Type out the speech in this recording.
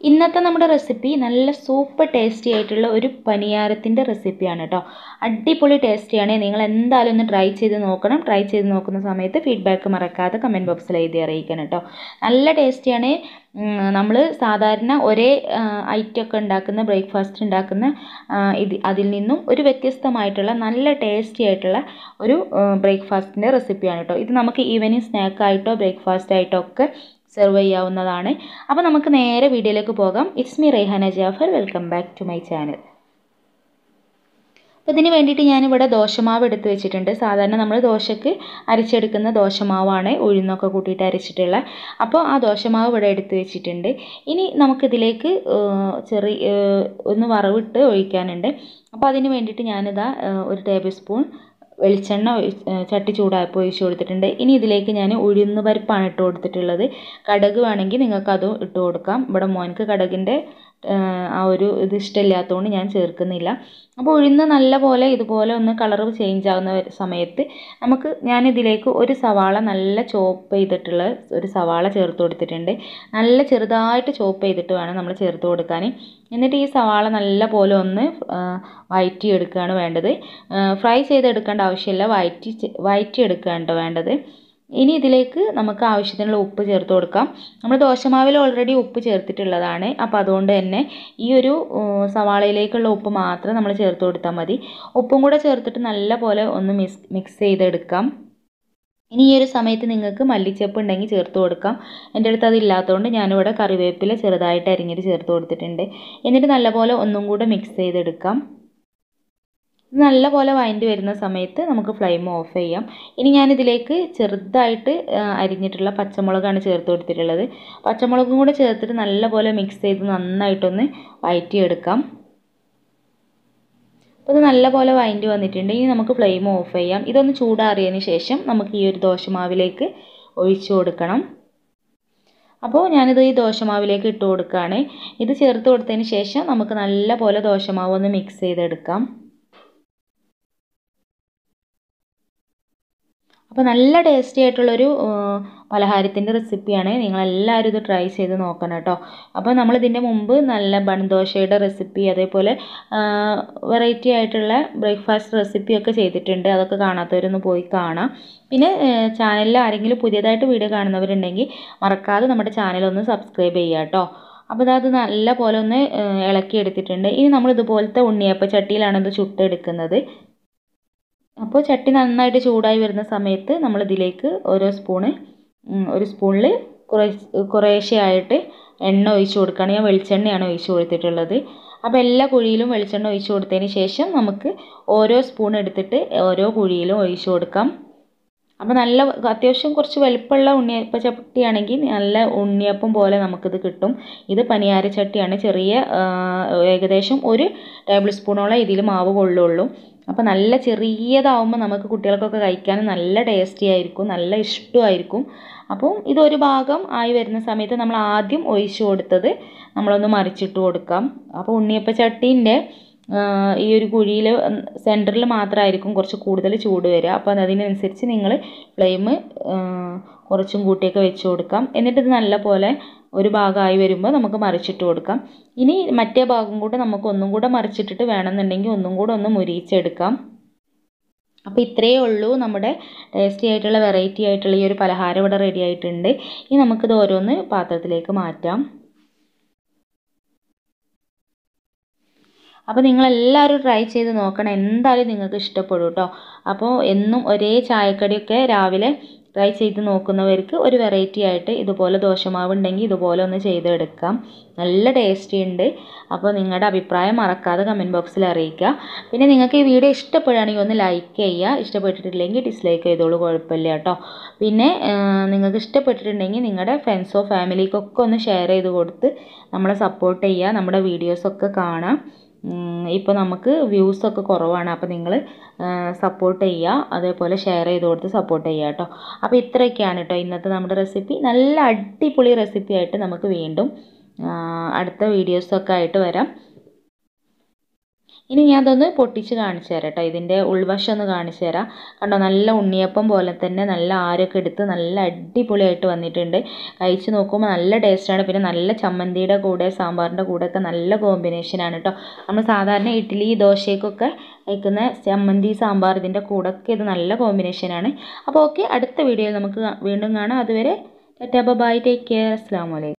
ഇന്നത്തെ നമ്മുടെ റെസിപ്പി നല്ല സൂപ്പർ ടേസ്റ്റി ആയിട്ടുള്ള ഒരു പനിയാരത്തിൻ്റെ റെസിപ്പിയാണ് കേട്ടോ അടിപൊളി ടേസ്റ്റിയാണ് നിങ്ങൾ എന്തായാലും ഒന്ന് ട്രൈ ചെയ്ത് നോക്കണം ട്രൈ ചെയ്ത് നോക്കുന്ന സമയത്ത് ഫീഡ്ബാക്ക് മറക്കാതെ കമൻറ്റ് ബോക്സിൽ എഴുതി അറിയിക്കണം കേട്ടോ നല്ല ടേസ്റ്റിയാണ് നമ്മൾ സാധാരണ ഒരേ ഐറ്റം ഒക്കെ ഉണ്ടാക്കുന്ന ബ്രേക്ക്ഫാസ്റ്റ് ഉണ്ടാക്കുന്ന ഇത് അതിൽ നിന്നും ഒരു വ്യത്യസ്തമായിട്ടുള്ള നല്ല ടേസ്റ്റി ആയിട്ടുള്ള ഒരു ബ്രേക്ക്ഫാസ്റ്റിൻ്റെ റെസിപ്പിയാണ് കേട്ടോ ഇത് നമുക്ക് ഈവനിങ് സ്നാക്കായിട്ടോ ബ്രേക്ക്ഫാസ്റ്റ് ആയിട്ടോ ഒക്കെ സെർവ് ചെയ്യാവുന്നതാണ് അപ്പോൾ നമുക്ക് നേരെ വീഡിയോയിലേക്ക് പോകാം it's me Raihana Jafar welcome back to my channel അപ്പോൾ ഇതിന് വേണ്ടിയിട്ട് ഞാനിവിടെ ദോശമാവ് എടുത്ത് വെച്ചിട്ടുണ്ട് സാധാരണ നമ്മൾ ദോശക്ക് അരച്ചെടുക്കുന്ന ദോശമാവാണ് ഉഴുന്നൊക്കെ കൂട്ടിയിട്ട് അരച്ചിട്ടുള്ള അപ്പോൾ ആ ദോശമാവ് ഇവിടെ എടുത്ത് വെച്ചിട്ടുണ്ട് ഇനി നമുക്കിതിലേക്ക് ചെറിയ ഒന്ന് വറവിട്ട് ഒഴിക്കാനുണ്ട് അപ്പോൾ അതിന് വേണ്ടിയിട്ട് ഞാനിതാ ഒരു ടേബിൾ സ്പൂൺ വെളിച്ചെണ്ണ ചട്ടി ചൂടായപ്പോൾ ഒഴിച്ച് കൊടുത്തിട്ടുണ്ട് ഇനി ഇതിലേക്ക് ഞാൻ ഉഴുന്ന് പരിപ്പാണ് ഇട്ട് കൊടുത്തിട്ടുള്ളത് കടുക് വേണമെങ്കിൽ നിങ്ങൾക്ക് അതും ഇട്ട് കൊടുക്കാം ഇവിടെ മോനക്ക് കടുകിൻ്റെ ആ ഒരു ഇത് ഇഷ്ടമില്ലാത്തതുകൊണ്ട് ഞാൻ ചേർക്കുന്നില്ല അപ്പോൾ ഉഴുന്ന് നല്ല പോലെ ഇതുപോലെ ഒന്ന് കളർ ചേഞ്ച് ആവുന്ന സമയത്ത് നമുക്ക് ഞാനിതിലേക്ക് ഒരു സവാള നല്ല ചോപ്പ് ചെയ്തിട്ടുള്ള ഒരു സവാള ചേർത്ത് കൊടുത്തിട്ടുണ്ട് നല്ല ചെറുതായിട്ട് ചോപ്പ് ചെയ്തിട്ട് വേണം നമ്മൾ ചേർത്ത് കൊടുക്കാൻ എന്നിട്ട് ഈ സവാള നല്ല പോലെ ഒന്ന് വഴറ്റി എടുക്കുകയാണ് വേണ്ടത് ഫ്രൈ ചെയ്തെടുക്കേണ്ട ആവശ്യമില്ല വഴറ്റി വഴറ്റി എടുക്കുകയാണ് വേണ്ടത് ഇനി ഇതിലേക്ക് നമുക്ക് ആവശ്യത്തിനുള്ള ഉപ്പ് ചേർത്ത് കൊടുക്കാം നമ്മൾ ദോശമാവിൽ ഓൾറെഡി ഉപ്പ് ചേർത്തിട്ടുള്ളതാണ് അപ്പോൾ അതുകൊണ്ട് തന്നെ ഈ ഒരു സവാളയിലേക്കുള്ള ഉപ്പ് മാത്രം നമ്മൾ ചേർത്ത് കൊടുത്താൽ മതി ഉപ്പും കൂടെ ചേർത്തിട്ട് നല്ല പോലെ ഒന്ന് മിക്സ് മിക്സ് ചെയ്തെടുക്കാം ഇനി ഈ ഒരു സമയത്ത് നിങ്ങൾക്ക് മല്ലിച്ചപ്പ് ഉണ്ടെങ്കിൽ ചേർത്ത് കൊടുക്കാം എൻ്റെ അടുത്ത് അതില്ലാത്തതുകൊണ്ട് ഞാനിവിടെ കറിവേപ്പില ചെറുതായിട്ട് അരിഞ്ഞിട്ട് ചേർത്ത് കൊടുത്തിട്ടുണ്ട് എന്നിട്ട് നല്ലപോലെ ഒന്നും കൂടെ മിക്സ് ചെയ്തെടുക്കാം നല്ല പോലെ വഴണ്ടി വരുന്ന സമയത്ത് നമുക്ക് ഫ്ലെയിം ഓഫ് ചെയ്യാം ഇനി ഞാനിതിലേക്ക് ചെറുതായിട്ട് അരിഞ്ഞിട്ടുള്ള പച്ചമുളകാണ് ചേർത്ത് കൊടുത്തിട്ടുള്ളത് പച്ചമുളകും കൂടെ ചേർത്തിട്ട് നല്ല പോലെ മിക്സ് ചെയ്ത് നന്നായിട്ടൊന്ന് വഴറ്റിയെടുക്കാം അപ്പോൾ ഇത് നല്ല പോലെ വഴണ്ടി വന്നിട്ടുണ്ട് ഇനി നമുക്ക് ഫ്ലെയിം ഓഫ് ചെയ്യാം ഇതൊന്ന് ചൂടാറിയതിന് ശേഷം നമുക്ക് ഈ ഒരു ദോശമാവിലേക്ക് ഒഴിച്ചു കൊടുക്കണം അപ്പോൾ ഞാനിത് ഈ ദോശമാവിലേക്ക് ഇട്ട് കൊടുക്കുകയാണ് ഇത് ചേർത്ത് കൊടുത്തതിന് ശേഷം നമുക്ക് നല്ല പോലെ ദോശമാവ് ഒന്ന് മിക്സ് ചെയ്തെടുക്കാം അപ്പോൾ നല്ല ടേസ്റ്റി ആയിട്ടുള്ളൊരു പലഹാരത്തിൻ്റെ റെസിപ്പിയാണ് നിങ്ങളെല്ലാവരും ഇത് ട്രൈ ചെയ്ത് നോക്കണം കേട്ടോ അപ്പോൾ നമ്മൾ ഇതിൻ്റെ മുമ്പ് നല്ല ബൺദോശയുടെ റെസിപ്പി അതേപോലെ വെറൈറ്റി ആയിട്ടുള്ള ബ്രേക്ക്ഫാസ്റ്റ് റെസിപ്പിയൊക്കെ ചെയ്തിട്ടുണ്ട് അതൊക്കെ കാണാത്തവരൊന്ന് പോയി കാണാം പിന്നെ ചാനലിൽ ആരെങ്കിലും പുതിയതായിട്ട് വീഡിയോ കാണുന്നവരുണ്ടെങ്കിൽ മറക്കാതെ നമ്മുടെ ചാനലൊന്ന് സബ്സ്ക്രൈബ് ചെയ്യുക കേട്ടോ അപ്പോൾ അത് നല്ല പോലെ ഒന്ന് ഇളക്കി എടുത്തിട്ടുണ്ട് ഇനി നമ്മൾ ഇതുപോലത്തെ ഉണ്ണിയപ്പ ചട്ടിയിലാണ് ഇത് ചുട്ടെടുക്കുന്നത് അപ്പോൾ ചട്ടി നന്നായിട്ട് ചൂടായി വരുന്ന സമയത്ത് നമ്മൾ ഇതിലേക്ക് ഓരോ സ്പൂണ് ഒരു സ്പൂണിൽ കുറേ കുറേശ്ശെയായിട്ട് എണ്ണ ഒഴിച്ച് കൊടുക്കുകയാണ് ഞാൻ വെളിച്ചെണ്ണയാണ് ഒഴിച്ച് കൊടുത്തിട്ടുള്ളത് അപ്പോൾ എല്ലാ കുഴിയിലും വെളിച്ചെണ്ണ ഒഴിച്ച് കൊടുത്തതിന് ശേഷം നമുക്ക് ഓരോ സ്പൂൺ എടുത്തിട്ട് ഓരോ കുഴിയിലും ഒഴിച്ച് കൊടുക്കാം അപ്പോൾ നല്ല അത്യാവശ്യം കുറച്ച് വലിപ്പമുള്ള ഉണ്ണിയപ്പ ചട്ടിയാണെങ്കിൽ നല്ല ഉണ്ണിയപ്പം പോലെ നമുക്കിത് കിട്ടും ഇത് പനിയാര ചട്ടിയാണ് ചെറിയ ഏകദേശം ഒരു ടേബിൾ സ്പൂണോളം ഇതിൽ മാവ് കൊള്ളുള്ളൂ അപ്പോൾ നല്ല ചെറിയതാവുമ്പോൾ നമുക്ക് കുട്ടികൾക്കൊക്കെ കഴിക്കാൻ നല്ല ടേസ്റ്റി ആയിരിക്കും നല്ല ഇഷ്ടമായിരിക്കും അപ്പോൾ ഇതൊരു ഭാഗം ആയി വരുന്ന സമയത്ത് നമ്മൾ ആദ്യം ഒഴിച്ചു കൊടുത്തത് നമ്മളൊന്ന് മറിച്ചിട്ട് കൊടുക്കാം അപ്പോൾ ഉണ്ണിയപ്പ ചട്ടീൻ്റെ ഈ ഒരു കുഴിയിൽ സെൻറ്ററിൽ മാത്രമായിരിക്കും കുറച്ച് കൂടുതൽ ചൂട് വരിക അപ്പോൾ അതിനനുസരിച്ച് നിങ്ങൾ ഫ്ലെയിം കുറച്ചും കൂട്ടിയൊക്കെ വെച്ച് കൊടുക്കാം എന്നിട്ട് ഇത് നല്ല പോലെ ഒരു ഭാഗമായി വരുമ്പോൾ നമുക്ക് മറിച്ചിട്ട് കൊടുക്കാം ഇനി മറ്റേ ഭാഗം കൂടെ നമുക്ക് ഒന്നും കൂടെ മറിച്ചിട്ടിട്ട് വേണമെന്നുണ്ടെങ്കിൽ ഒന്നും കൂടെ ഒന്ന് മുരിയിച്ചെടുക്കാം അപ്പോൾ ഇത്രയേ ഉള്ളൂ നമ്മുടെ ടേസ്റ്റി ആയിട്ടുള്ള വെറൈറ്റി ആയിട്ടുള്ള ഈ ഒരു പലഹാരം ഇവിടെ റെഡി ആയിട്ടുണ്ട് ഇനി നമുക്കിത് ഓരോന്ന് പാത്രത്തിലേക്ക് മാറ്റാം അപ്പോൾ നിങ്ങളെല്ലാവരും ട്രൈ ചെയ്ത് നോക്കണം എന്തായാലും നിങ്ങൾക്ക് ഇഷ്ടപ്പെടും കേട്ടോ അപ്പോൾ എന്നും ഒരേ ചായക്കടിയൊക്കെ രാവിലെ ട്രൈ ചെയ്ത് നോക്കുന്നവർക്ക് ഒരു വെറൈറ്റി ആയിട്ട് ഇതുപോലെ ദോശമാവ് ഉണ്ടെങ്കിൽ ഇതുപോലെ ഒന്ന് ചെയ്തെടുക്കാം നല്ല ടേസ്റ്റി ഉണ്ട് അപ്പോൾ നിങ്ങളുടെ അഭിപ്രായം മറക്കാതെ കമൻറ്റ് ബോക്സിൽ അറിയിക്കുക പിന്നെ നിങ്ങൾക്ക് ഈ വീഡിയോ ഇഷ്ടപ്പെടുകയാണെങ്കിൽ ഒന്ന് ലൈക്ക് ചെയ്യുക ഇഷ്ടപ്പെട്ടിട്ടില്ലെങ്കിൽ ഡിസ്ലൈക്ക് ചെയ്തോളൂ കുഴപ്പമില്ല കേട്ടോ പിന്നെ നിങ്ങൾക്ക് ഇഷ്ടപ്പെട്ടിട്ടുണ്ടെങ്കിൽ നിങ്ങളുടെ ഫ്രണ്ട്സോ ഫാമിലിക്കൊക്കെ ഒന്ന് ഷെയർ ചെയ്ത് കൊടുത്ത് നമ്മളെ സപ്പോർട്ട് ചെയ്യുക നമ്മുടെ വീഡിയോസൊക്കെ കാണാം ഇപ്പോൾ നമുക്ക് വ്യൂസൊക്കെ കുറവാണ് അപ്പോൾ നിങ്ങൾ സപ്പോർട്ട് ചെയ്യുക അതേപോലെ ഷെയർ ചെയ്ത് കൊടുത്ത് സപ്പോർട്ട് ചെയ്യുക കേട്ടോ അപ്പോൾ ഇത്രയൊക്കെയാണ് കേട്ടോ ഇന്നത്തെ നമ്മുടെ റെസിപ്പി നല്ല അടിപൊളി റെസിപ്പി ആയിട്ട് നമുക്ക് വീണ്ടും അടുത്ത വീഡിയോസൊക്കെ ആയിട്ട് വരാം ഇനി ഞാൻ അതൊന്ന് പൊട്ടിച്ച് കാണിച്ചു തരാം കേട്ടോ ഇതിൻ്റെ ഉൾവശം ഒന്ന് കാണിച്ചു തരാം കണ്ടോ നല്ല ഉണ്ണിയപ്പം പോലെ തന്നെ നല്ല ആരൊക്കെ എടുത്ത് നല്ല അടിപൊളിയായിട്ട് വന്നിട്ടുണ്ട് കഴിച്ച് നോക്കുമ്പോൾ നല്ല ടേസ്റ്റാണ് പിന്നെ നല്ല ചമ്മന്തിയുടെ കൂടെ സാമ്പാറിൻ്റെ കൂടെ ഒക്കെ നല്ല കോമ്പിനേഷനാണ് കേട്ടോ നമ്മൾ സാധാരണ ഇഡ്ഡലി ദോശയ്ക്കൊക്കെ കഴിക്കുന്ന ചമ്മന്തി സാമ്പാർ ഇതിൻ്റെ കൂടെയൊക്കെ ഇത് നല്ല കോമ്പിനേഷനാണ് അപ്പോൾ ഓക്കെ അടുത്ത വീഡിയോയിൽ നമുക്ക് വീണ്ടും കാണാം അതുവരെ ടാറ്റാ ബൈ ടേക്ക് കെയർ അസ്സാം വലൈക്കും